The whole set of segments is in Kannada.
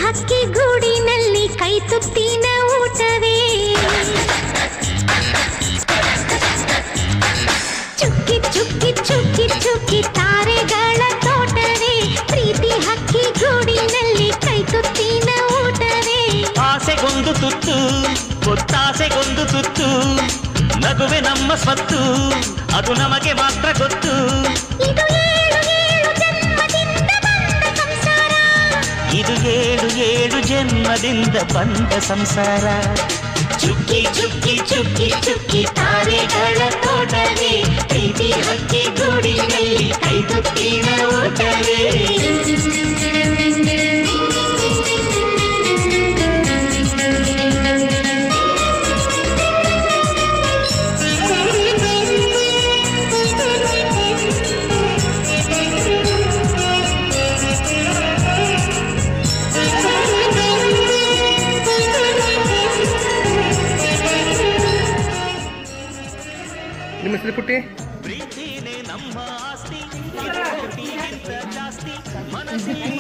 ಹಕ್ಕಿ ಗೂಡಿನಲ್ಲಿ ಕೈ ತುತ್ತಿನ ಊಟವೇ ಚುಕ್ಕಿ ಚುಕ್ಕಿ ಚುಕ್ಕಿ ಚುಕ್ಕಿ ತಾರೆಗಳ ತೋಟವೇ ಪ್ರೀತಿ ಹಕ್ಕಿ ಗೂಡಿನಲ್ಲಿ ಕೈ ತುತ್ತಿನ ಊಟವೇ ಆಸೆಗೊಂದು ತುತ್ತು ಒತ್ತಾಸೆಗೊಂದು ತುತ್ತು ನಗುವೆ ನಮ್ಮ ಸ್ವತ್ತು ಅದು ನಮಗೆ ಮಾತ್ರ ಗೊತ್ತು ಇದು ಏಳು ಏಳು ಜನ್ಮದಿಂದ ಬಂದ ಸಂಸಾರ ಇದು ಏಳು ಏಳು ಜನ್ಮದಿಂದ ಬಂದ ಸಂಸಾರ ಚುಕ್ಕಿ ಚುಕ್ಕಿ ಚುಕ್ಕಿ ಚುಕ್ಕಿ ತಾರೆಗಳ ತೋಟವೇ ಪ್ರೀತಿ ಹಕ್ಕಿ ಗೂಡಿನಲ್ಲಿ ಕೈ ತುತ್ತಿನ ಓಟವೇ ನಿಮ್ಮ ಹೆಸರು ಪುಟ್ಟಿ ಪ್ರೀತಿನೇ ನಮ್ಮ ಆಸ್ತಿ ಇದು ಕೋಟಿಗಿಂತ ಜಾಸ್ತಿ ಮನಸ್ಸಿನಲ್ಲಿ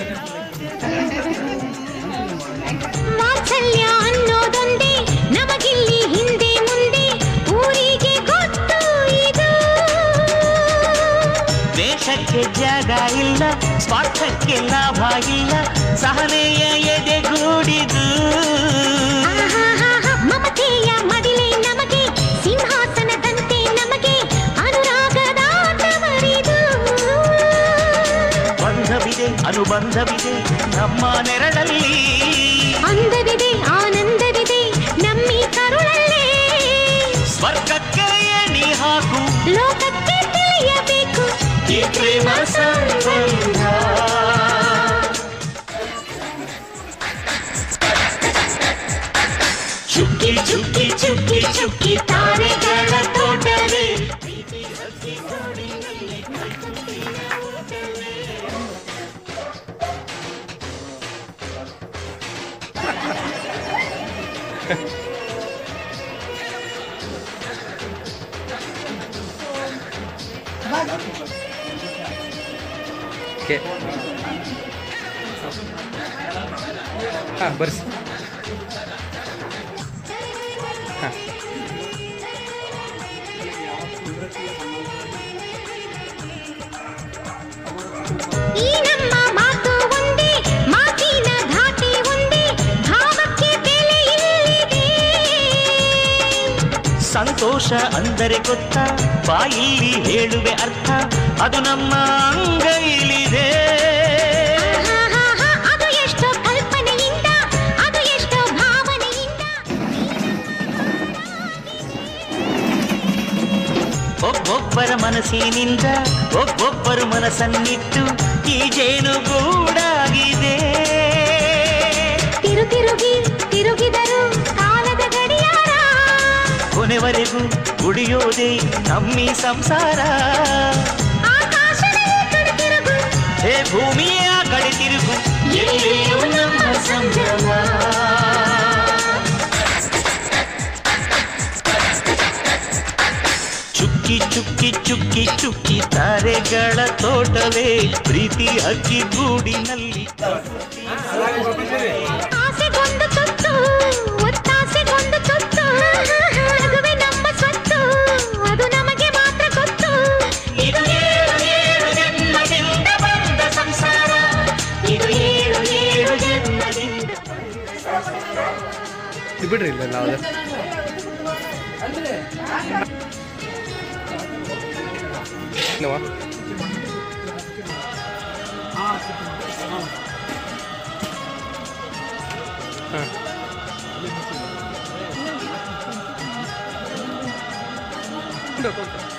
ವಾತ್ಸಲ್ಯ ಅನ್ನೋದೊಂದೇ ನಮಗಿಲ್ಲಿ ಹಿಂದೆ ಮುಂದೆ ಊರಿಗೆ ಗೊತ್ತು ಇದು ದೇಶಕ್ಕೆ ಜಾಗ ಇಲ್ಲ ಸ್ವಾರ್ಥಕ್ಕೆ ಲಾಭ ಇಲ್ಲ ಸಹನೆಯ ಎದೆಗೂಡಿದು ಆಹಾಹಾಹಾ, ಮಮತೆಯ ಮಡಿಲೆ ನಮಗೆ ಸಿಂಹಾಸನದಂತೆ ನಮಗೆ ಅನುರಾಗದ ತವರಿದು ಬಂಧವಿದೆ ಅನುಬಂಧವಿದೆ ನಮ್ಮ ನೆರಳಲ್ಲಿ ಅಂದವಿದೆ ಆನಂದವಿದೆ ನಮ್ಮಿ ಕರುಳಲ್ಲೇ ಸ್ವರ್ಗಕ್ಕೆ ಎಣಿ ಹಾಕು ಲೋಕಕ್ಕೆ ತಿಳಿಯಬೇಕು ಈ ಪ್ರೇಮ ಸಂಬಂಧ ಚುಕ್ಕಿ ಚುಕ್ಕಿ ಚುಕ್ಕಿ ಚುಕ್ಕಿ ತಾರೆಗಳ ತೋಟವೇ ಓಕೆ ಹಾಂ ಬರ್ಸಿ ಹಾಂ ಈ ನಮ್ಮ ಮಾತು ಒಂದೇ ಮಾತಿನ ಧಾಟಿ ಒಂದೇ ಭಾವಕ್ಕೆ ಬೆಲೆ ಇಲ್ಲಿದೆ ಸಂತೋಷ ಅಂದರೆ ಗೊತ್ತಾ ಬಾಯಿಲಿ ಹೇಳುವೆ ಅರ್ಥ ಅದು ನಮ್ಮ ಅಂಗೈಲಿದೆ ಆಹಾಹಾಹಾ, ಅದು ಎಷ್ಟೋ ಕಲ್ಪನೆಯಿಂದ ಅದು ಎಷ್ಟೋ ಭಾವನೆಯಿಂದ ಒಬ್ಬೊಬ್ಬರ ಮನಸ್ಸಿನಿಂದ ಒಬ್ಬೊಬ್ಬರು ಮನಸ್ಸನ್ನಿಟ್ಟು ಈ ಜೇನು ಗೂಡಾಗಿದೆ ತಿರು ತಿರುಗಿ ತಿರುಗಿದರು ಕಾಲದ ಗಡಿಯಾರ ಕೊನೆವರೆಗೂ ಉಳಿಯೋದೇ ನಮ್ಮಿ ಸಂಸಾರ ಆಕಾಶದ ಈ ಕಡೆ ತಿರುಗು ಹೇ ಭೂಮಿಯ ಕಡೆ ತಿರುಗು ಎಲ್ಲಿಯೂ ನಮ್ಮ ಸಂಭ್ರಮ ಚುಕ್ಕಿ ಚುಕ್ಕಿ ಚುಕ್ಕಿ ಚುಕ್ಕಿ ತಾರೆಗಳ ತೋಟವೇ ಪ್ರೀತಿ ಅಕ್ಕಿ ಗೂಡಿನಲ್ಲಿ ಆಸೆಗೊಂದು ತುತ್ತು ಒತ್ತಾಸೆಗೊಂದು ತುತ್ತು ನಗುವೆ ನಮ್ಮ ಸ್ವತ್ತು ಅದು ನಮಗೆ ಮಾತ್ರ ಗೊತ್ತು ಇದು ಏಳು ಏಳು ಜನ್ಮದಿಂದ ಬಂದ ಸಂಸಾರ ಇದು ಏಳು ಏಳು ಜನ್ಮದಿಂದ ಇದು ಬಿಡ್ರಿ ಇಲ್ಲ ನಾವು ಏನವ್ವ? ಹಾಂ ಇಡು, ಕೊಡು.